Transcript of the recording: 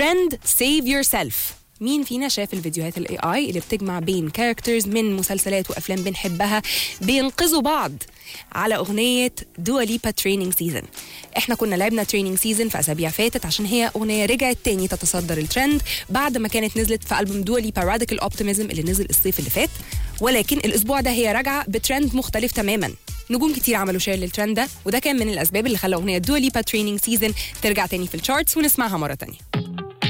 ترند سيف يور سيلف مين فينا شاف الفيديوهات الاي اي اللي بتجمع بين كاركترز من مسلسلات وافلام بنحبها بينقذوا بعض على اغنيه دواليبا تريننج سيزون احنا كنا لعبنا تريننج سيزون في اسابيع فاتت عشان هي اغنيه رجعت تاني تتصدر الترند بعد ما كانت نزلت في البوم دواليبا راديكال اوبتيميزم اللي نزل الصيف اللي فات ولكن الاسبوع ده هي راجعه بترند مختلف تماما نجوم كتير عملوا شير للترند ده وده كان من الاسباب اللي خلى اغنيه دواليبا تريننج سيزون ترجع تاني في الشارتس ونسمعها مره تانيه